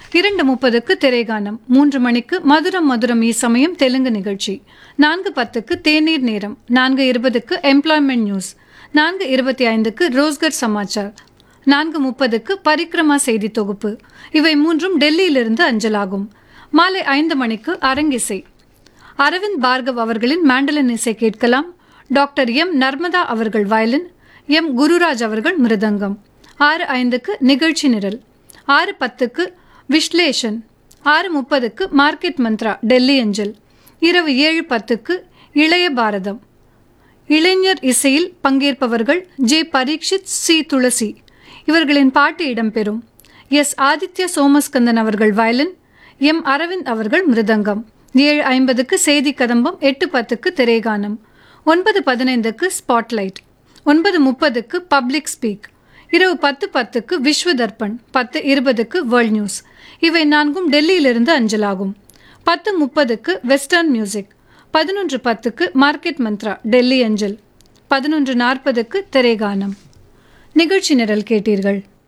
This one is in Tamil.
இரண்டு முப்பதுக்கு திரைகானம் மூன்று மணிக்கு மதுரம் மதுரம் இசமயம் தெலுங்கு நிகழ்ச்சி நான்கு பத்துக்கு தேநீர் நேரம் நான்கு இருபதுக்கு எம்ப்ளாய்மெண்ட் நியூஸ் நான்கு இருபத்தி ஐந்துக்கு ரோஸ்கர் சமாச்சார் நான்கு முப்பதுக்கு பரிக்ரமா செய்தி தொகுப்பு இவை மூன்றும் டெல்லியிலிருந்து அஞ்சலாகும் மாலை ஐந்து மணிக்கு அரங்கிசை அரவிந்த் பார்கவ் அவர்களின் மேண்டலின் இசை கேட்கலாம் டாக்டர் எம் நர்மதா அவர்கள் வயலின் எம் குருராஜ் அவர்கள் மிருதங்கம் ஆறு ஐந்துக்கு நிகழ்ச்சி நிரல் ஆறு பத்துக்கு விஸ்லேஷன் ஆறு முப்பதுக்கு மார்க்கெட் மந்த்ரா டெல்லி அஞ்சல் இரவு ஏழு பத்துக்கு இளைய பாரதம் இளைஞர் இசையில் பங்கேற்பவர்கள் ஜே பரீட்சித் சி துளசி இவர்களின் பாட்டு இடம்பெறும் எஸ் ஆதித்ய சோமஸ்கந்தன் அவர்கள் வயலின் எம் அரவிந்த் அவர்கள் மிருதங்கம் ஏழு ஐம்பதுக்கு செய்தி கதம்பம் எட்டு பத்துக்கு திரைகானம் ஒன்பது பதினைந்துக்கு ஸ்பாட்லைட் ஒன்பது முப்பதுக்கு பப்ளிக் ஸ்பீக் இரவு பத்து பத்துக்கு விஸ்வ தர்ப்பண் பத்து இருபதுக்கு வேர்ல்ட் நியூஸ் இவை நான்கும் டெல்லியிலிருந்து அஞ்சலாகும் பத்து முப்பதுக்கு வெஸ்டர்ன் மியூசிக் பதினொன்று பத்துக்கு மார்க்கெட் மந்த்ரா டெல்லி அஞ்சல் பதினொன்று நாற்பதுக்கு திரைகானம் நிகழ்ச்சி நிரல் கேட்டீர்கள்